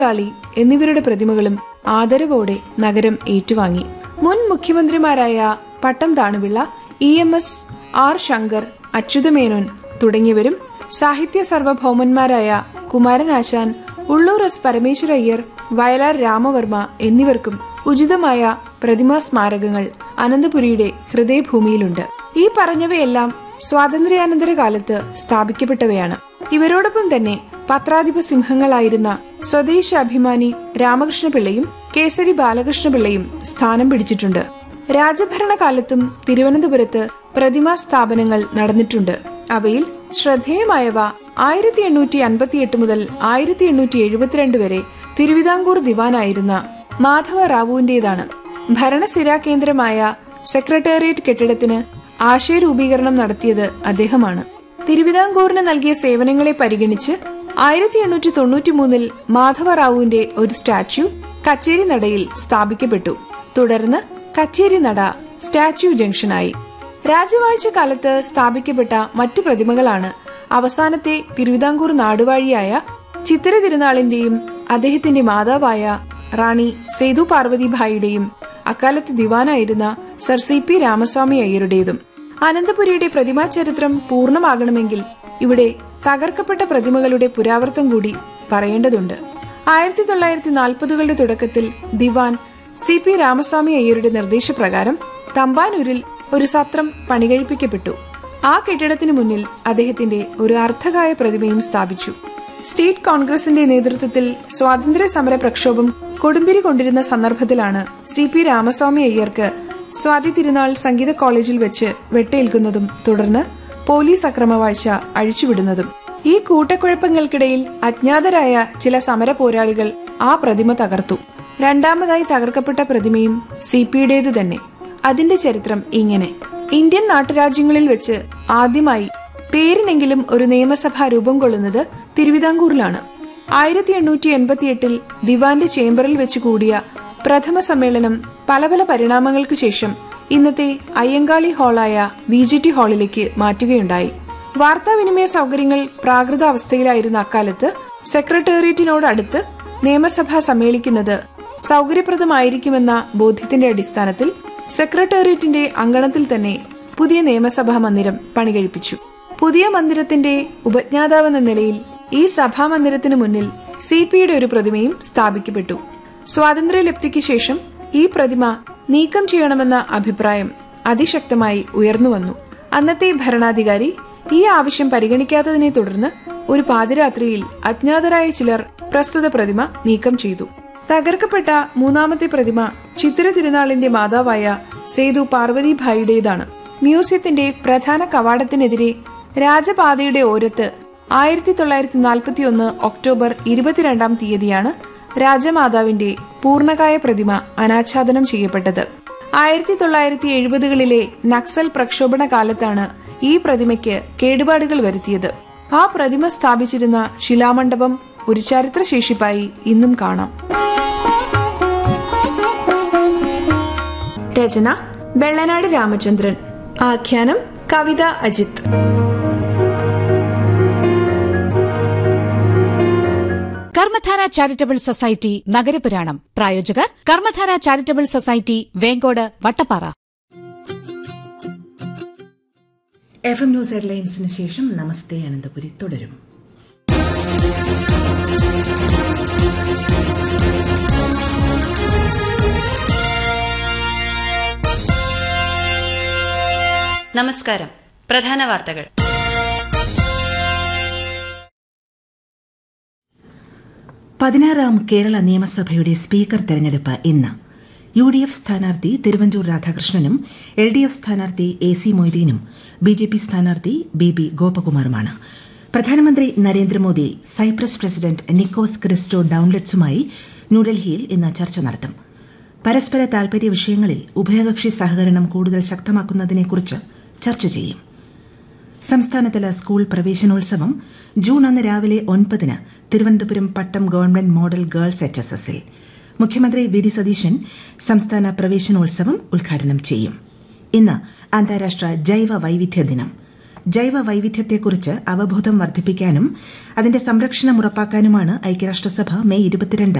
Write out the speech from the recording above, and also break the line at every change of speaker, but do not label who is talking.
കാളി എന്നിവരുടെ പ്രതിമകളും ആദരവോടെ നഗരം ഏറ്റുവാങ്ങി മുൻ മുഖ്യമന്ത്രിമാരായ Pattom Thanu Pillai E M S R Sankar Achutha Menon തുടങ്ങിയവരും സാഹിത്യ സർവഭൗമന്മാരായ കുമാരനാശാൻ ഉള്ളൂർ എസ് പരമേശ്വര അയ്യർ വയലാർ രാമവർമ്മ എന്നിവർക്കും ഉചിതമായ പ്രതിമാ സ്മാരകങ്ങൾ അനന്തപുരിയുടെ ഹൃദയഭൂമിയിലുണ്ട് ഈ പറഞ്ഞവയെല്ലാം സ്വാതന്ത്ര്യാനന്തര കാലത്ത് സ്ഥാപിക്കപ്പെട്ടവയാണ് ഇവരോടൊപ്പം തന്നെ പത്രാധിപ സിംഹങ്ങളായിരുന്ന സ്വദേശ അഭിമാനി രാമകൃഷ്ണപിള്ളയും കേസരി ബാലകൃഷ്ണപിള്ളയും സ്ഥാനം പിടിച്ചിട്ടുണ്ട് രാജഭരണകാലത്തും തിരുവനന്തപുരത്ത് പ്രതിമാ സ്ഥാപനങ്ങൾ നടന്നിട്ടുണ്ട് അവയിൽ ശ്രദ്ധേയമായവ ആയിരത്തി എണ്ണൂറ്റി അൻപത്തിയെട്ട് മുതൽ ആയിരത്തി എണ്ണൂറ്റി എഴുപത്തിരണ്ട് വരെ തിരുവിതാംകൂർ ദിവാനായിരുന്ന മാധവ റാവുവിന്റേതാണ് ഭരണസിരാ കേന്ദ്രമായ സെക്രട്ടേറിയറ്റ് കെട്ടിടത്തിന് ആശയരൂപീകരണം നടത്തിയത് അദ്ദേഹമാണ് തിരുവിതാംകൂറിന് നൽകിയ സേവനങ്ങളെ പരിഗണിച്ച് ആയിരത്തി എണ്ണൂറ്റി തൊണ്ണൂറ്റി മൂന്നിൽ മാധവ റാവുവിന്റെ ഒരു സ്റ്റാച്യു കച്ചേരി നടയിൽ സ്ഥാപിക്കപ്പെട്ടു തുടർന്ന് കച്ചേരി നട സ്റ്റാച്യു ജംഗ്ഷനായി രാജവാഴ്ച കാലത്ത് സ്ഥാപിക്കപ്പെട്ട മറ്റു പ്രതിമകളാണ് അവസാനത്തെ തിരുവിതാംകൂർ നാടുവാഴിയായ ചിത്തിര തിരുനാളിന്റെയും അദ്ദേഹത്തിന്റെ മാതാവായ റാണി സേതു പാർവതിഭായിയുടെയും അക്കാലത്ത് ദിവാനായിരുന്ന സർ സി പി രാമസ്വാമി അയ്യരുടേതും അനന്തപുരിയുടെ പ്രതിമാ ചരിത്രം പൂർണ്ണമാകണമെങ്കിൽ ഇവിടെ തകർക്കപ്പെട്ട പ്രതിമകളുടെ പുരാവർത്തം കൂടി പറയേണ്ടതുണ്ട് ആയിരത്തി തൊള്ളായിരത്തി നാൽപ്പതുകളുടെ തുടക്കത്തിൽ ദിവാൻ സി പി രാമസ്വാമി അയ്യരുടെ നിർദ്ദേശപ്രകാരം തമ്പാനൂരിൽ ഒരു സത്രം പണികഴിപ്പിക്കപ്പെട്ടു ആ കെട്ടിടത്തിനു മുന്നിൽ അദ്ദേഹത്തിന്റെ ഒരു അർത്ഥകായ പ്രതിമയും സ്ഥാപിച്ചു സ്റ്റേറ്റ് കോൺഗ്രസിന്റെ നേതൃത്വത്തിൽ സ്വാതന്ത്ര്യ സമര പ്രക്ഷോഭം കൊടുമ്പിരി കൊണ്ടിരുന്ന സന്ദർഭത്തിലാണ് സി പി രാമസ്വാമി അയ്യർക്ക് സ്വാതി തിരുനാൾ സംഗീത കോളേജിൽ വെച്ച് വെട്ടേൽക്കുന്നതും തുടർന്ന് പോലീസ് അക്രമവാഴ്ച അഴിച്ചുവിടുന്നതും ഈ കൂട്ടക്കുഴപ്പങ്ങൾക്കിടയിൽ അജ്ഞാതരായ ചില സമര പോരാളികൾ ആ പ്രതിമ തകർത്തു രണ്ടാമതായി തകർക്കപ്പെട്ട പ്രതിമയും സി പിയുടേത് തന്നെ അതിന്റെ ചരിത്രം ഇങ്ങനെ ഇന്ത്യൻ നാട്ടുരാജ്യങ്ങളിൽ വെച്ച് ആദ്യമായി പേരിനെങ്കിലും ഒരു നിയമസഭ രൂപം കൊള്ളുന്നത് തിരുവിതാംകൂറിലാണ് ആയിരത്തി എണ്ണൂറ്റി എൺപത്തിയെട്ടിൽ ദിവാന്റെ ചേംബറിൽ വെച്ച് കൂടിയ പ്രഥമ സമ്മേളനം പല പല പരിണാമങ്ങൾക്ക് ശേഷം ഇന്നത്തെ അയ്യങ്കാളി ഹാളായ വി ജി ടി ഹാളിലേക്ക് മാറ്റുകയുണ്ടായി വാർത്താവിനിമയ സൗകര്യങ്ങൾ പ്രാകൃതാവസ്ഥയിലായിരുന്ന അക്കാലത്ത് സെക്രട്ടേറിയറ്റിനോട് അടുത്ത് നിയമസഭ സമ്മേളിക്കുന്നത് സൗകര്യപ്രദമായിരിക്കുമെന്ന ബോധ്യത്തിന്റെ അടിസ്ഥാനത്തിൽ സെക്രട്ടേറിയറ്റിന്റെ അങ്കണത്തിൽ തന്നെ പുതിയ നിയമസഭാ മന്ദിരം പണികഴിപ്പിച്ചു പുതിയ മന്ദിരത്തിന്റെ ഉപജ്ഞാതാവെന്ന നിലയിൽ ഈ സഭാ മന്ദിരത്തിനു മുന്നിൽ സി പിയുടെ ഒരു പ്രതിമയും സ്ഥാപിക്കപ്പെട്ടു സ്വാതന്ത്ര്യലബ്ധിക്ക് ശേഷം ഈ പ്രതിമ നീക്കം ചെയ്യണമെന്ന അഭിപ്രായം അതിശക്തമായി ഉയർന്നുവന്നു അന്നത്തെ ഭരണാധികാരി ഈ ആവശ്യം പരിഗണിക്കാത്തതിനെ തുടർന്ന് ഒരു പാതിരാത്രിയിൽ അജ്ഞാതരായ ചിലർ പ്രസ്തുത പ്രതിമ നീക്കം ചെയ്തു തകർക്കപ്പെട്ട മൂന്നാമത്തെ പ്രതിമ ചിത്തിര തിരുനാളിന്റെ മാതാവായ സേതു പാർവതിഭായിയുടേതാണ് മ്യൂസിയത്തിന്റെ പ്രധാന കവാടത്തിനെതിരെ രാജപാതയുടെ ഓരത്ത് ആയിരത്തി തൊള്ളായിരത്തി നാൽപ്പത്തിയൊന്ന് ഒക്ടോബർ ഇരുപത്തിരണ്ടാം തീയതിയാണ് രാജമാതാവിന്റെ പൂർണ്ണകായ പ്രതിമ അനാച്ഛാദനം ചെയ്യപ്പെട്ടത് ആയിരത്തി തൊള്ളായിരത്തി എഴുപതുകളിലെ നക്സൽ പ്രക്ഷോഭണ കാലത്താണ് ഈ പ്രതിമയ്ക്ക് കേടുപാടുകൾ വരുത്തിയത് ആ പ്രതിമ സ്ഥാപിച്ചിരുന്ന ശിലാമണ്ഡപം ഒരു ചരിത്രശേഷിപ്പായി ഇന്നും കാണാം രചന വെള്ളനാട് രാമചന്ദ്രൻ ആഖ്യാനം കവിത അജിത്
കർമ്മധാര ചാരിറ്റബിൾ സൊസൈറ്റി നഗരപുരാണം പ്രായോജകർ Karmadhara charitable society Venkode Vattappara
F M news ഹെഡ്ലൈൻസിന് ശേഷം നമസ്തേ അനന്തപുരി തുടരും
നമസ്കാരം പ്രധാന വാർത്തകൾ
പതിനാറാം കേരള നിയമസഭയുടെ സ്പീക്കർ തെരഞ്ഞെടുപ്പ് ഇന്ന് യു ഡി എഫ് സ്ഥാനാർത്ഥി തിരുവഞ്ചൂർ രാധാകൃഷ്ണനും എൽ ഡി എഫ് സ്ഥാനാർത്ഥി എ സി മൊയ്തീനും ബി ജെ പി സ്ഥാനാർത്ഥി ബി ബി ഗോപകുമാറുമാണ് പ്രധാനമന്ത്രി നരേന്ദ്രമോദി സൈപ്രസ് പ്രസിഡന്റ് നിക്കോസ് ക്രിസ്റ്റോ ഡൌൺലെറ്റ്സുമായി ന്യൂഡൽഹിയിൽ ഇന്ന് ചർച്ച നടത്തും പരസ്പര താൽപര്യ വിഷയങ്ങളിൽ ഉഭയകക്ഷി സഹകരണം കൂടുതൽ ശക്തമാക്കുന്നതിനെക്കുറിച്ച് ചർച്ച ചെയ്യും സംസ്ഥാനതല സ്കൂൾ പ്രവേശനോത്സവം ജൂൺ ഒന്ന് രാവിലെ ഒൻപതിന് Thiruvananthapuram Pattom government model girls H S എസിൽ മുഖ്യമന്ത്രി വി ഡി സതീശൻ സംസ്ഥാന പ്രവേശനോത്സവം ഉദ്ഘാടനം ചെയ്യും ഇന്ന് അന്താരാഷ്ട്ര ജൈവ വൈവിധ്യ ദിനം ജൈവ വൈവിധ്യത്തെക്കുറിച്ച് അവബോധം വർദ്ധിപ്പിക്കാനും അതിന്റെ സംരക്ഷണം ഉറപ്പാക്കാനുമാണ് ഐക്യരാഷ്ട്രസഭ മെയ് ഇരുപത്തിരണ്ട്